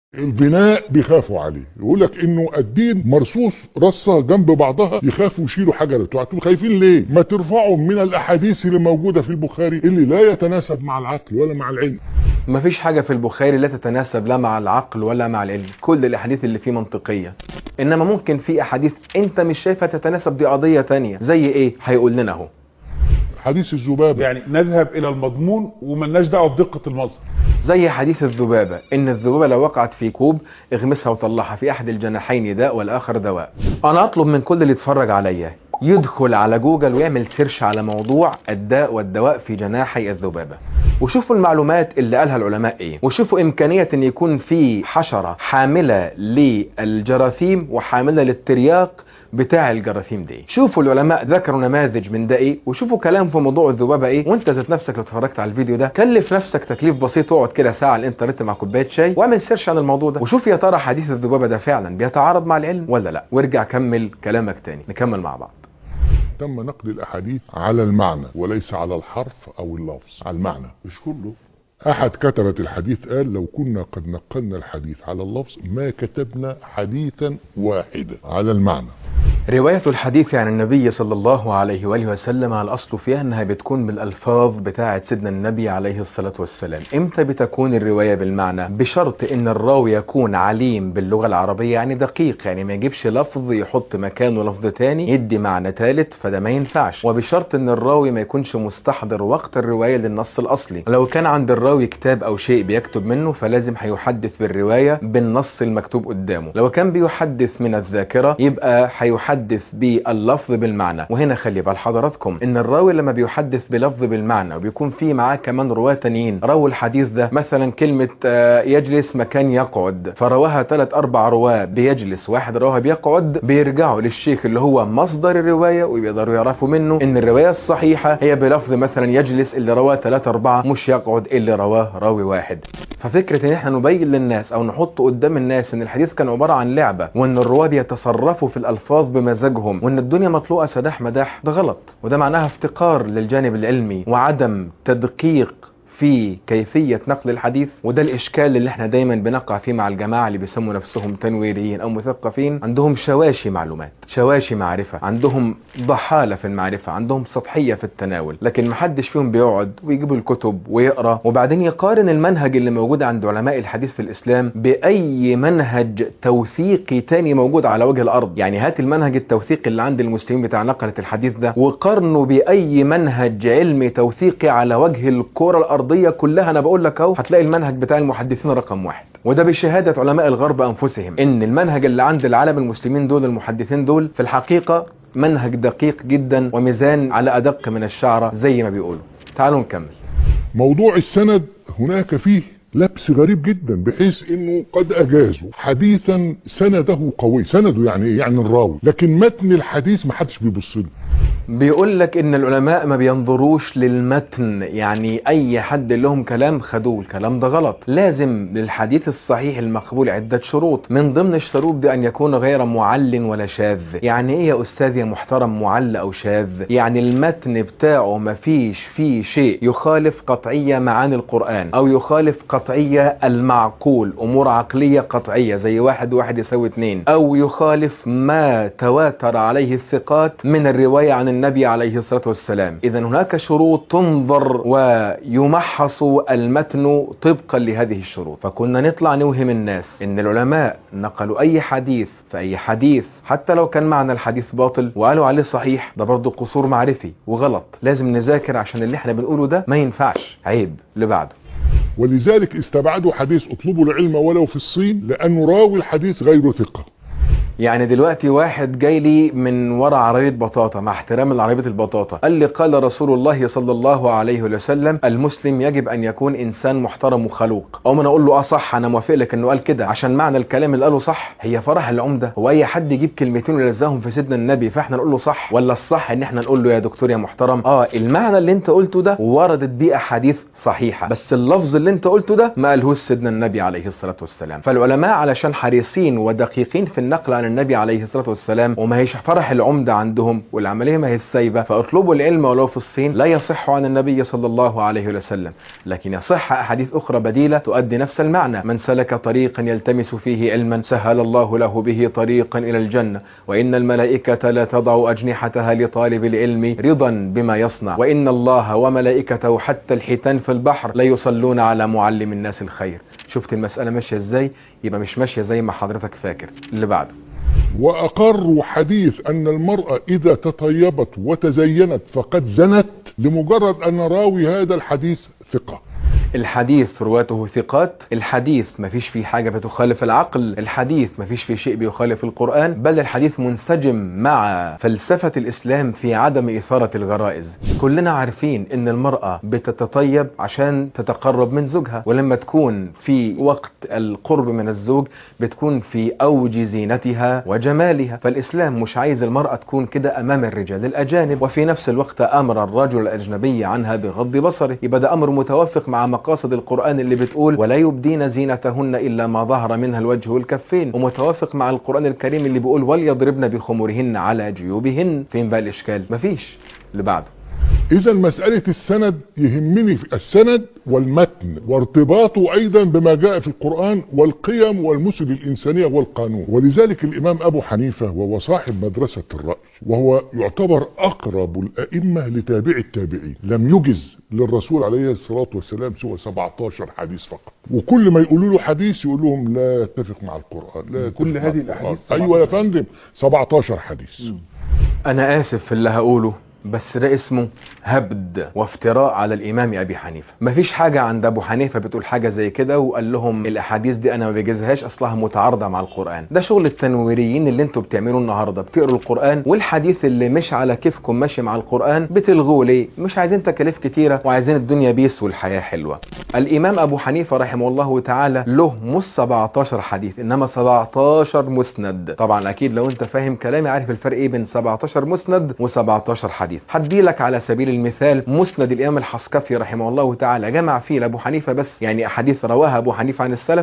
البناء بيخافوا عليه يقول لك انه الدين مرصوص رصه جنب بعضها يخافوا يشيلوا حاجه انتوا خايفين ليه ما ترفعوا من الاحاديث اللي موجوده في البخاري اللي لا يتناسب مع العقل ولا مع العلم ما فيش حاجة في البخاري لا تتناسب لا مع العقل ولا مع العلم كل الأحاديث اللي فيه منطقية إنما ممكن في أحاديث أنت مش شايفها تتناسب دي قضية تانية زي إيه هيقول لنا أهو حديث الذبابه يعني نذهب الى المضمون وملناش دعوه بدقه المظهر زي حديث الذبابة إن الذبابة لو وقعت في كوب اغمسها وطلعها في أحد الجناحين داء والآخر دواء أنا أطلب من كل اللي يتفرج عليا يدخل على جوجل ويعمل سيرش على موضوع الداء والدواء في جناحي الذبابة وشوفوا المعلومات اللي قالها العلماء ايه وشوفوا امكانية ان يكون في حشرة حاملة للجراثيم وحاملة للترياق بتاع الجراثيم دي شوفوا العلماء ذكروا نماذج من ده ايه وشوفوا كلام في موضوع الذبابه ايه وانت ذات نفسك لو اتفرجت على الفيديو ده كلف نفسك تكليف بسيط اقعد كده ساعه على الانترنت مع كوبايه شاي واعمل سيرش عن الموضوع ده وشوف يا ترى حديث الذبابه ده فعلا بيتعارض مع العلم ولا لا وارجع كمل كلامك تاني نكمل مع بعض تم نقد الاحاديث على المعنى وليس على الحرف او اللفظ على المعنى مش كله احد كتبة الحديث قال لو كنا قد نقلنا الحديث على اللفظ ما كتبنا حديثا واحدا على المعنى رواية الحديث عن النبي صلى الله عليه وآله وسلم على الأصل فيها أنها بتكون بالألفاظ بتاعة سيدنا النبي عليه الصلاة والسلام إمتى بتكون الرواية بالمعنى بشرط أن الراوي يكون عليم باللغة العربية يعني دقيق يعني ما يجيبش لفظ يحط مكانه لفظ تاني يدي معنى ثالث فده ما ينفعش وبشرط أن الراوي ما يكونش مستحضر وقت الرواية للنص الأصلي لو كان عند الراوي كتاب أو شيء بيكتب منه فلازم هيحدث بالرواية بالنص المكتوب قدامه لو كان بيحدث من الذاكرة يبقى هيحدث باللفظ بالمعنى وهنا خلي بال حضراتكم ان الراوي لما بيحدث بلفظ بالمعنى وبيكون في معاه كمان رواه تانيين رووا الحديث ده مثلا كلمة آه، يجلس مكان يقعد فرواها ثلاث اربع رواه بيجلس واحد رواها بيقعد بيرجعوا للشيخ اللي هو مصدر الرواية ويقدروا يعرفوا منه ان الرواية الصحيحة هي بلفظ مثلا يجلس اللي رواه ثلاثة اربعة مش يقعد اللي رواه راوي واحد ففكرة ان احنا نبين للناس او نحط قدام الناس ان الحديث كان عبارة عن لعبة وان الرواه بيتصرفوا في الالفاظ بمزاجهم وان الدنيا مطلوقة سداح مداح ده غلط وده معناها افتقار للجانب العلمي وعدم تدقيق في كيفية نقل الحديث وده الإشكال اللي احنا دايما بنقع فيه مع الجماعة اللي بيسموا نفسهم تنويريين أو مثقفين عندهم شواشي معلومات شواشي معرفة عندهم ضحالة في المعرفة عندهم سطحية في التناول لكن محدش فيهم بيقعد ويجيب الكتب ويقرأ وبعدين يقارن المنهج اللي موجود عند علماء الحديث في الإسلام بأي منهج توثيقي تاني موجود على وجه الأرض يعني هات المنهج التوثيقي اللي عند المسلمين بتاع نقلة الحديث ده وقارنه بأي منهج علمي توثيقي على وجه الكرة الأرضية كلها أنا بقول لك أهو هتلاقي المنهج بتاع المحدثين رقم واحد وده بشهادة علماء الغرب أنفسهم إن المنهج اللي عند العالم المسلمين دول المحدثين دول في الحقيقة منهج دقيق جدا وميزان على أدق من الشعرة زي ما بيقولوا تعالوا نكمل موضوع السند هناك فيه لبس غريب جدا بحيث انه قد اجازوا حديثا سنده قوي سنده يعني ايه يعني الراوي لكن متن الحديث ما حدش بيبص له بيقول لك ان العلماء ما بينظروش للمتن يعني اي حد لهم كلام خدوه الكلام ده غلط لازم للحديث الصحيح المقبول عدة شروط من ضمن الشروط دي ان يكون غير معل ولا شاذ يعني ايه يا استاذ يا محترم معل او شاذ يعني المتن بتاعه ما فيش فيه شيء يخالف قطعية معاني القرآن او يخالف قطعية المعقول امور عقلية قطعية زي واحد واحد يساوي اتنين او يخالف ما تواتر عليه الثقات من الرواية عن النبي عليه الصلاة والسلام إذا هناك شروط تنظر ويمحص المتن طبقا لهذه الشروط فكنا نطلع نوهم الناس إن العلماء نقلوا أي حديث فأي حديث حتى لو كان معنى الحديث باطل وقالوا عليه صحيح ده برضه قصور معرفي وغلط لازم نذاكر عشان اللي احنا بنقوله ده ما ينفعش عيب اللي بعده ولذلك استبعدوا حديث اطلبوا العلم ولو في الصين لانه راوي الحديث غير ثقة يعني دلوقتي واحد جاي لي من ورا عربية بطاطا مع احترام لعربية البطاطا قال لي قال رسول الله صلى الله عليه وسلم المسلم يجب ان يكون انسان محترم وخلوق او من اقول له اه صح انا موافق لك انه قال كده عشان معنى الكلام اللي قاله صح هي فرح العمدة هو اي حد يجيب كلمتين ويلزقهم في سيدنا النبي فاحنا نقول له صح ولا الصح ان احنا نقول له يا دكتور يا محترم اه المعنى اللي انت قلته ده وردت بيه احاديث صحيحة بس اللفظ اللي انت قلته ده ما قالهوش سيدنا النبي عليه الصلاة والسلام فالعلماء علشان حريصين ودقيقين في النقل عن النبي عليه الصلاة والسلام وما هيش فرح العمدة عندهم والعملية ما هي السايبة فاطلبوا العلم ولو في الصين لا يصح عن النبي صلى الله عليه وسلم لكن يصح أحاديث أخرى بديلة تؤدي نفس المعنى من سلك طريقا يلتمس فيه علما سهل الله له به طريقا إلى الجنة وإن الملائكة لا تضع أجنحتها لطالب العلم رضا بما يصنع وإن الله وملائكته حتى الحيتان في البحر لا يصلون على معلم الناس الخير شفت المسألة ماشية ازاي يبقى مش ماشية زي ما حضرتك فاكر اللي بعده وأقروا حديث أن المرأة إذا تطيبت وتزينت فقد زنت لمجرد أن راوي هذا الحديث ثقة الحديث رواته ثقات الحديث ما فيش فيه حاجة بتخالف العقل الحديث ما فيش فيه شيء بيخالف القرآن بل الحديث منسجم مع فلسفة الإسلام في عدم إثارة الغرائز كلنا عارفين ان المرأة بتتطيب عشان تتقرب من زوجها ولما تكون في وقت القرب من الزوج بتكون في أوج زينتها وجمالها فالإسلام مش عايز المرأة تكون كده أمام الرجال الأجانب وفي نفس الوقت أمر الرجل الأجنبي عنها بغض بصره يبقى ده أمر متوافق مع مقاصد القرآن اللي بتقول ولا يبدين زينتهن إلا ما ظهر منها الوجه والكفين ومتوافق مع القرآن الكريم اللي بيقول وليضربن بخمورهن على جيوبهن فين بقى الإشكال مفيش اللي بعده إذا مسألة السند يهمني في السند والمتن وارتباطه أيضا بما جاء في القرآن والقيم والمثل الإنسانية والقانون ولذلك الإمام أبو حنيفة وهو صاحب مدرسة الرأي وهو يعتبر أقرب الأئمة لتابع التابعين لم يجز للرسول عليه الصلاة والسلام سوى 17 حديث فقط وكل ما يقولوا له حديث يقول لهم لا يتفق مع القرآن لا يتفق كل مع هذه القرآن. الأحاديث أيوة يا 17. فندم 17 حديث أنا آسف في اللي هقوله بس ده اسمه هبد وافتراء على الإمام أبي حنيفة مفيش حاجة عند أبو حنيفة بتقول حاجة زي كده وقال لهم الأحاديث دي أنا ما بجزهاش أصلها متعارضة مع القرآن ده شغل التنويريين اللي انتوا بتعملوه النهاردة بتقروا القرآن والحديث اللي مش على كيفكم ماشي مع القرآن بتلغوه ليه مش عايزين تكاليف كتيرة وعايزين الدنيا بيس والحياة حلوة الإمام أبو حنيفة رحمه الله تعالى له مش 17 حديث إنما 17 مسند طبعا أكيد لو أنت فاهم كلامي عارف الفرق إيه بين 17 مسند و17 حديث هدي لك على سبيل المثال مسند الإمام الحصكفي رحمه الله تعالى جمع فيه لأبو حنيفة بس يعني أحاديث رواها أبو حنيفة عن السلف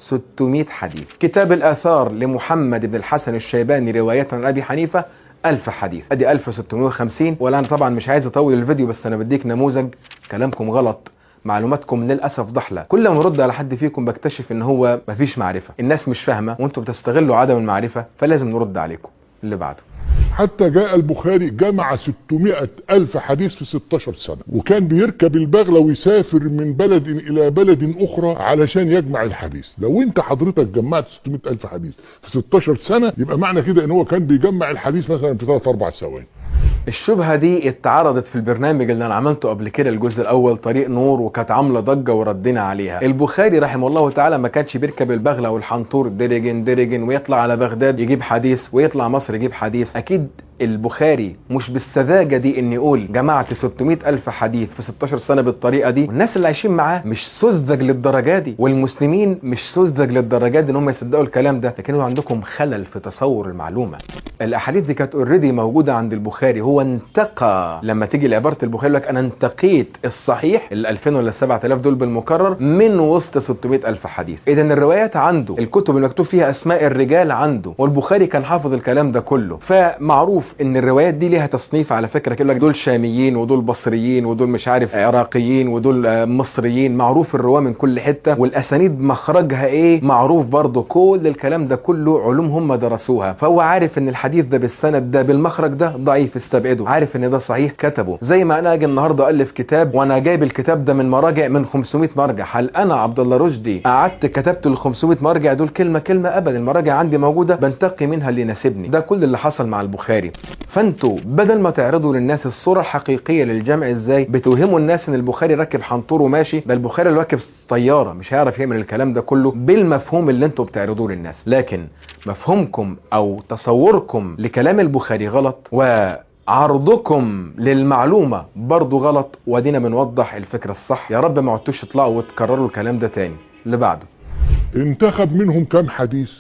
600 حديث كتاب الآثار لمحمد بن الحسن الشيباني رواية عن أبي حنيفة ألف حديث أدي 1650 ولا أنا طبعا مش عايز أطول الفيديو بس أنا بديك نموذج كلامكم غلط معلوماتكم للاسف ضحله كل ما ارد على حد فيكم بكتشف ان هو مفيش معرفه الناس مش فاهمه وانتم بتستغلوا عدم المعرفه فلازم نرد عليكم اللي بعده حتى جاء البخاري جمع 600 ألف حديث في 16 سنة وكان بيركب البغلة ويسافر من بلد إلى بلد أخرى علشان يجمع الحديث لو أنت حضرتك جمعت 600 ألف حديث في 16 سنة يبقى معنى كده إن هو كان بيجمع الحديث مثلا في 3 4 ثواني الشبهة دي اتعرضت في البرنامج اللي انا عملته قبل كده الجزء الاول طريق نور وكانت عاملة ضجة وردينا عليها البخاري رحمه الله تعالى ما كانش بيركب البغلة والحنطور درجن درجن ويطلع على بغداد يجيب حديث ويطلع مصر يجيب حديث اكيد البخاري مش بالسذاجة دي ان يقول جمعت 600 الف حديث في 16 سنة بالطريقة دي والناس اللي عايشين معاه مش سذج للدرجة دي والمسلمين مش سذج للدرجة دي ان هم يصدقوا الكلام ده لكن هو عندكم خلل في تصور المعلومة الاحاديث دي كانت اوريدي موجودة عند البخاري هو انتقى لما تيجي لعبارة البخاري لك انا انتقيت الصحيح ال 2000 ولا 7000 دول بالمكرر من وسط 600 الف حديث اذا الروايات عنده الكتب المكتوب فيها اسماء الرجال عنده والبخاري كان حافظ الكلام ده كله فمعروف ان الروايات دي ليها تصنيف على فكره كده دول شاميين ودول بصريين ودول مش عارف عراقيين ودول آه، مصريين معروف الرواه من كل حته والاسانيد مخرجها ايه معروف برضه كل الكلام ده كله علوم هم درسوها فهو عارف ان الحديث ده بالسند ده بالمخرج ده ضعيف استبعده عارف ان ده صحيح كتبه زي ما انا اجي النهارده الف كتاب وانا جايب الكتاب ده من مراجع من 500 مرجع هل انا عبد الله رشدي قعدت كتبت ال 500 مرجع دول كلمه كلمه ابدا المراجع عندي موجوده بنتقي منها اللي يناسبني ده كل اللي حصل مع البخاري فانتوا بدل ما تعرضوا للناس الصوره الحقيقيه للجمع ازاي بتوهموا الناس ان البخاري راكب حنطور وماشي ده البخاري اللي راكب طياره مش هيعرف يعمل الكلام ده كله بالمفهوم اللي انتوا بتعرضوه للناس لكن مفهومكم او تصوركم لكلام البخاري غلط وعرضكم للمعلومة برضو غلط ودينا بنوضح الفكرة الصح يا رب ما عدتوش تطلعوا وتكرروا الكلام ده تاني اللي بعده انتخب منهم كم حديث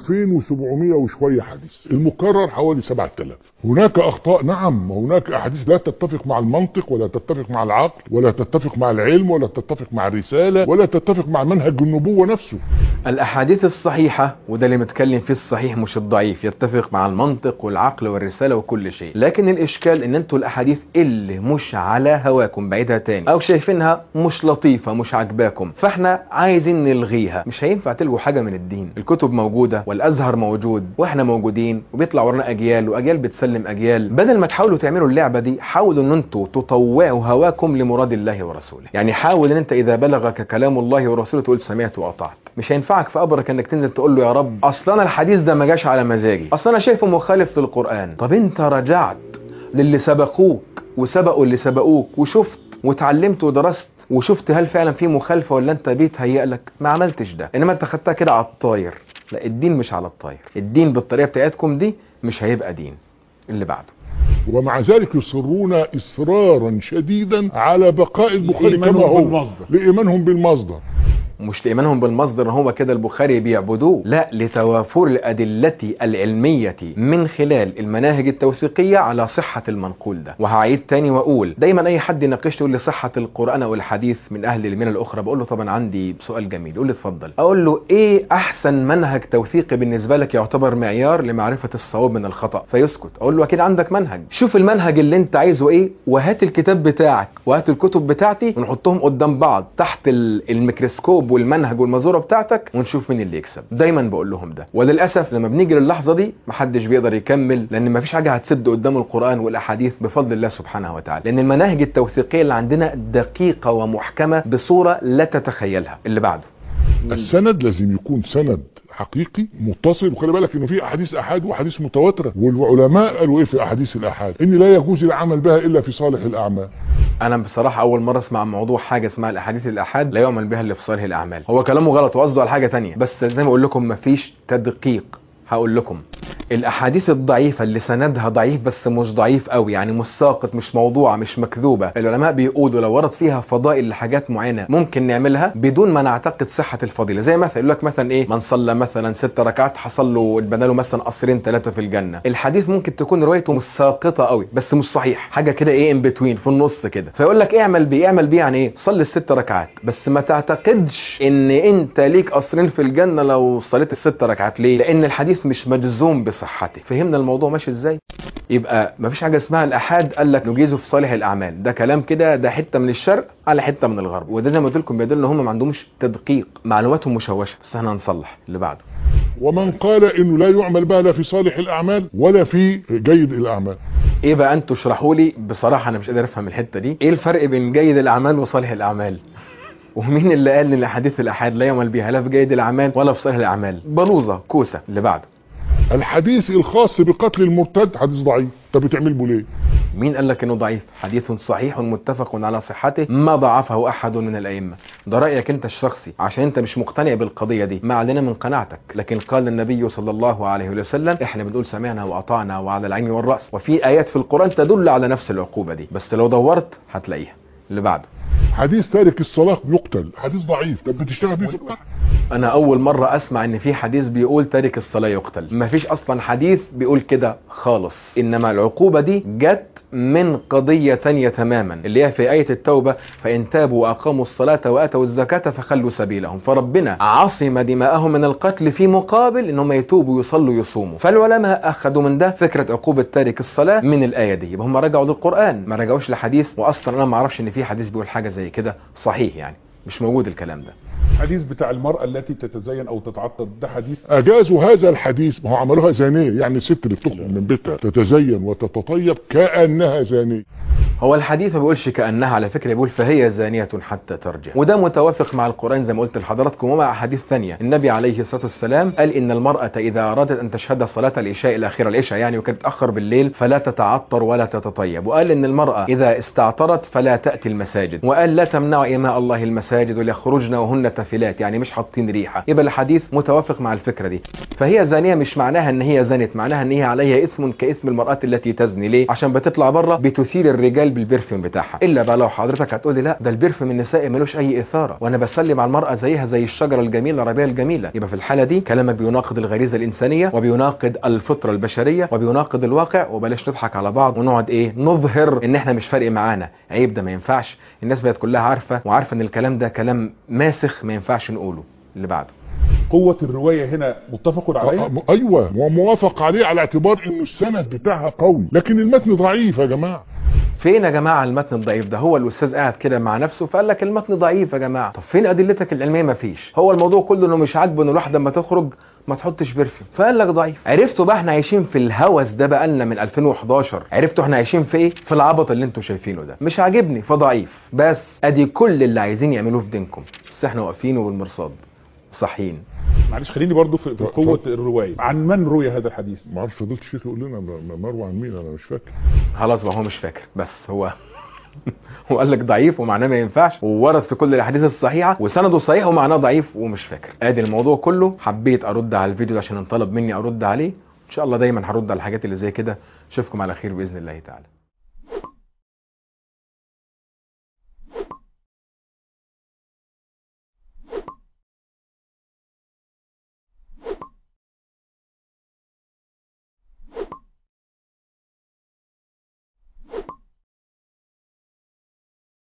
2700 وشوية حديث المكرر حوالي 7000 هناك اخطاء نعم وهناك احاديث لا تتفق مع المنطق ولا تتفق مع العقل ولا تتفق مع العلم ولا تتفق مع الرسالة ولا تتفق مع منهج النبوة نفسه الاحاديث الصحيحه وده اللي متكلم فيه الصحيح مش الضعيف يتفق مع المنطق والعقل والرساله وكل شيء لكن الاشكال ان انتوا الاحاديث اللي مش على هواكم بعيدها تاني او شايفينها مش لطيفه مش عاجباكم فاحنا عايزين نلغيها مش هينفع تلغوا حاجه من الدين الكتب موجوده والازهر موجود واحنا موجودين وبيطلع ورانا اجيال واجيال بتسلم اجيال بدل ما تحاولوا تعملوا اللعبه دي حاولوا ان انتوا تطوعوا هواكم لمراد الله ورسوله يعني حاول ان انت اذا بلغك كلام الله ورسوله تقول سمعت واطعت مش هينفعك في قبرك انك تنزل تقول له يا رب اصلا أنا الحديث ده ما جاش على مزاجي اصلا انا شايفه مخالف للقران طب انت رجعت للي سبقوك وسبقوا اللي سبقوك وشفت وتعلمت ودرست وشفت هل فعلا في مخالفه ولا انت بيتهيأ لك ما عملتش ده انما انت خدتها كده على الطاير لا الدين مش على الطاير الدين بالطريقه بتاعتكم دي مش هيبقى دين اللي بعده ومع ذلك يصرون اصرارا شديدا على بقاء البخاري كما لإيمانهم هو بالمصدر. لايمانهم بالمصدر مش لإيمانهم بالمصدر ان هو كده البخاري بيعبدوه لا لتوافر الأدلة العلمية من خلال المناهج التوثيقية على صحة المنقول ده وهعيد تاني وأقول دايما أي حد يناقشني يقول لي صحة القرآن أو الحديث من أهل المنى الأخرى بقول له طبعا عندي سؤال جميل يقول لي اتفضل أقول له إيه أحسن منهج توثيقي بالنسبة لك يعتبر معيار لمعرفة الصواب من الخطأ فيسكت أقول له أكيد عندك منهج شوف المنهج اللي أنت عايزه إيه وهات الكتاب بتاعك وهات الكتب بتاعتي ونحطهم قدام بعض تحت ال- الميكروسكوب والمنهج والمزوره بتاعتك ونشوف مين اللي يكسب دايما بقول لهم ده وللاسف لما بنيجي للحظه دي محدش بيقدر يكمل لان مفيش حاجه هتسد قدام القران والاحاديث بفضل الله سبحانه وتعالى لان المناهج التوثيقيه اللي عندنا دقيقه ومحكمه بصوره لا تتخيلها اللي بعده السند لازم يكون سند حقيقي متصل وخلي بالك انه في احاديث احاد واحاديث متواتره والعلماء قالوا ايه في احاديث الاحاد ان لا يجوز العمل بها الا في صالح الاعمال انا بصراحه اول مره اسمع عن موضوع حاجه اسمها الاحاديث الاحاد لا يعمل بها الا في صالح الاعمال هو كلامه غلط وقصده على حاجه تانية بس زي ما اقول لكم مفيش تدقيق هقول لكم الاحاديث الضعيفه اللي سندها ضعيف بس مش ضعيف قوي يعني مش ساقط مش موضوعه مش مكذوبه العلماء بيقولوا لو ورد فيها فضائل لحاجات معينه ممكن نعملها بدون ما نعتقد صحه الفضيله زي مثلا يقول لك مثلا ايه من صلى مثلا ست ركعات حصل له اتبنى له مثلا قصرين ثلاثه في الجنه الحديث ممكن تكون روايته مش ساقطه قوي بس مش صحيح حاجه كده ايه ان بتوين في النص كده فيقول لك اعمل بيه اعمل بيه يعني ايه صلي الست ركعات بس ما تعتقدش ان انت ليك قصرين في الجنه لو صليت الست ركعات ليه لان الحديث مش مجزوم بصحته فهمنا الموضوع ماشي ازاي يبقى مفيش حاجه اسمها الاحاد قال لك نجيزه في صالح الاعمال ده كلام كده ده حته من الشرق على حته من الغرب وده زي ما قلت لكم بيدل ان هم ما عندهمش تدقيق معلوماتهم مشوشه بس احنا هنصلح اللي بعده ومن قال انه لا يعمل بها لا في صالح الاعمال ولا في جيد الاعمال ايه بقى انتوا اشرحوا لي بصراحه انا مش قادر افهم الحته دي ايه الفرق بين جيد الاعمال وصالح الاعمال ومين اللي قال ان الاحاديث الاحاد لا يعمل بها لا في جيد الاعمال ولا في صالح الاعمال بلوزه كوسه اللي بعده الحديث الخاص بقتل المرتد حديث ضعيف طب بتعمل به ليه مين قال لك انه ضعيف حديث صحيح متفق على صحته ما ضعفه احد من الائمه ده رايك انت الشخصي عشان انت مش مقتنع بالقضيه دي ما علينا من قناعتك لكن قال النبي صلى الله عليه وسلم احنا بنقول سمعنا واطعنا وعلى العين والراس وفي ايات في القران تدل على نفس العقوبه دي بس لو دورت هتلاقيها اللي بعده حديث تارك الصلاه يقتل حديث ضعيف طب بتشتغل بيه في القتل انا اول مره اسمع ان في حديث بيقول تارك الصلاه يقتل مفيش اصلا حديث بيقول كده خالص انما العقوبه دي جت من قضية تانية تماما اللي هي في آية التوبة فإن تابوا وأقاموا الصلاة وآتوا الزكاة فخلوا سبيلهم فربنا عصم دماءهم من القتل في مقابل إنهم يتوبوا يصلوا يصوموا فالعلماء أخذوا من ده فكرة عقوبة تارك الصلاة من الآية دي يبقى هم رجعوا للقرآن ما رجعوش لحديث وأصلا أنا ما أعرفش إن في حديث بيقول حاجة زي كده صحيح يعني مش موجود الكلام ده حديث بتاع المرأة التي تتزين او تتعطر ده حديث اجازوا هذا الحديث ما هو عملوها زانيه يعني الست اللي بتخرج من بيتها تتزين وتتطيب كانها زانيه هو الحديث ما بيقولش كانها على فكره بيقول فهي زانيه حتى ترجع وده متوافق مع القران زي ما قلت لحضراتكم ومع احاديث ثانيه النبي عليه الصلاه والسلام قال ان المراه اذا ارادت ان تشهد صلاه العشاء الاخيره العشاء يعني وكانت تاخر بالليل فلا تتعطر ولا تتطيب وقال ان المراه اذا استعطرت فلا تاتي المساجد وقال لا تمنع اماء الله المساجد وليخرجن وهن تافلات يعني مش حاطين ريحه يبقى الحديث متوافق مع الفكره دي فهي زانيه مش معناها ان هي زنت معناها ان هي عليها اثم كاثم المراه التي تزني ليه عشان بتطلع بره بتثير الرجال علبه البرفيوم بتاعها الا بقى لو حضرتك هتقولي لا ده البرفيوم النسائي ملوش اي اثاره وانا بسلم على المراه زيها زي الشجره الجميله العربيه الجميله يبقى في الحاله دي كلامك بيناقض الغريزه الانسانيه وبيناقض الفطره البشريه وبيناقض الواقع وبلاش نضحك على بعض ونقعد ايه نظهر ان احنا مش فارق معانا عيب ده ما ينفعش الناس بقت كلها عارفه وعارفه ان الكلام ده كلام ماسخ ما ينفعش نقوله اللي بعده قوة الرواية هنا متفق آه، عليها آه، ايوه وموافق عليه على اعتبار انه السند بتاعها قوي لكن المتن ضعيف يا جماعه فين يا جماعه المتن الضعيف ده هو الاستاذ قاعد كده مع نفسه فقال لك المتن ضعيف يا جماعه طب فين ادلتك العلميه مفيش هو الموضوع كله انه مش عاجبه ان الواحده لما تخرج ما تحطش برفيوم فقال لك ضعيف عرفتوا بقى احنا عايشين في الهوس ده بقالنا من 2011 عرفتوا احنا عايشين في ايه في العبط اللي انتوا شايفينه ده مش عاجبني فضعيف بس ادي كل اللي عايزين يعملوه في دينكم بس احنا واقفين وبالمرصاد صحيين معلش خليني برضو في في اتفضل. قوة الرواية عن من روي هذا الحديث ما اعرفش فضيله الشيخ يقول لنا م- م- مروه عن مين انا مش فاكر خلاص بقى هو مش فاكر بس هو هو قال لك ضعيف ومعناه ما ينفعش وورد في كل الاحاديث الصحيحه وسنده صحيح ومعناه ضعيف ومش فاكر ادي الموضوع كله حبيت ارد على الفيديو ده عشان انطلب مني ارد عليه ان شاء الله دايما هرد على الحاجات اللي زي كده اشوفكم على خير باذن الله تعالى